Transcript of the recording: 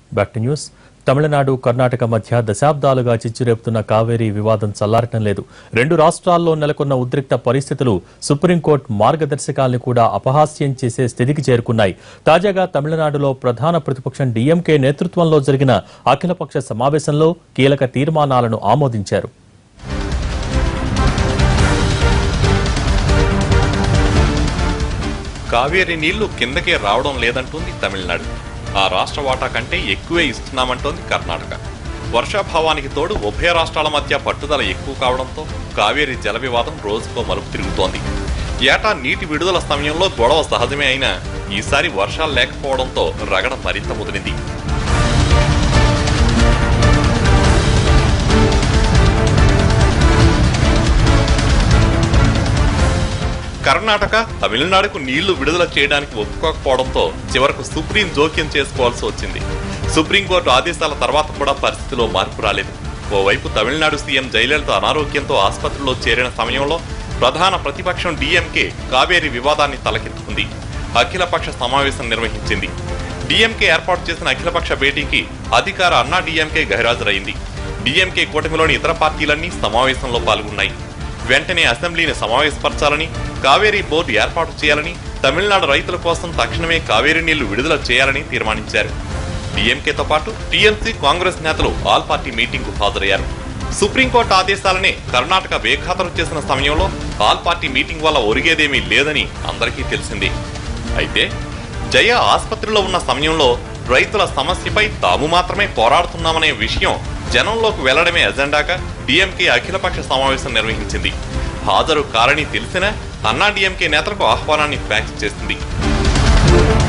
back to news Tamil Nadu Karnataka మధ్య దశాబ్దాలుగా చిచ్చురేపుతున్న కావేరీ వివాదం చల్లారటం లేదు రెండు రాష్ట్రాల్లో నెలకొన్న ఉద్రిక్త పరిస్థితులు సుప్రీంకోర్టు మార్గదర్శకాల్ని కూడా అపహాస్యం చేసే స్థితికి చేరుకున్నాయి తాజాగా తమిళనాడులో ప్రధాన ప్రతిపక్షం డీఎంకే నేతృత్వంలో జరిగిన అఖిలపక్ష సమావేశంలో కీలక తీర్మానాలను ఆమోదించారు కావేరీ నీళ్లు కిందకే రావడం లేదంటోంది తమిళనాడు ఆ రాష్ట్ర వాటా కంటే ఎక్కువే ఇస్తున్నామంటోంది కర్ణాటక వర్షాభావానికి తోడు ఉభయ రాష్ట్రాల మధ్య పట్టుదల ఎక్కువ కావడంతో కావేరీ జల వివాదం రోజుకో మలుపు తిరుగుతోంది ఏటా నీటి విడుదల సమయంలో గొడవ సహజమే అయినా ఈసారి వర్షాలు లేకపోవడంతో రగడ మరింత ముదిరింది కర్ణాటక తమిళనాడుకు నీళ్లు విడుదల చేయడానికి ఒప్పుకోకపోవడంతో చివరకు సుప్రీం జోక్యం చేసుకోవాల్సి వచ్చింది సుప్రీంకోర్టు ఆదేశాల తర్వాత కూడా పరిస్థితిలో మార్పు రాలేదు ఓవైపు తమిళనాడు సీఎం జయలలిత అనారోగ్యంతో ఆసుపత్రిలో చేరిన సమయంలో ప్రధాన ప్రతిపక్షం డీఎంకే కావేరీ వివాదాన్ని తలకెత్తుకుంది అఖిలపక్ష సమావేశం నిర్వహించింది డీఎంకే ఏర్పాటు చేసిన అఖిలపక్ష భేటీకి అధికార అన్నా డీఎంకే గైరాజరైంది డీఎంకే కూటమిలోని ఇతర పార్టీలన్నీ సమావేశంలో పాల్గొన్నాయి వెంటనే అసెంబ్లీని సమావేశపరచాలని కావేరీ బోర్డు ఏర్పాటు చేయాలని తమిళనాడు రైతుల కోసం తక్షణమే కావేరీ నీళ్లు విడుదల చేయాలని తీర్మానించారు డీఎంకేతో పాటు టీఎంసీ కాంగ్రెస్ నేతలు ఆల్ పార్టీ మీటింగ్ కు హాజరయ్యారు సుప్రీంకోర్టు ఆదేశాలనే కర్ణాటక బేఖాతరు చేసిన సమయంలో ఆల్ పార్టీ మీటింగ్ వల్ల ఒరిగేదేమీ లేదని అందరికీ తెలిసింది అయితే జయ ఆసుపత్రిలో ఉన్న సమయంలో రైతుల సమస్యపై తాము మాత్రమే పోరాడుతున్నామనే విషయం జనంలోకి వెళ్లడమే ఎజెండాగా డీఎంకే అఖిలపక్ష సమావేశం నిర్వహించింది హాజరు కారని తెలిసినా అన్నా డీఎంకే నేతలకు ఆహ్వానాన్ని ఫ్యాక్స్ చేసింది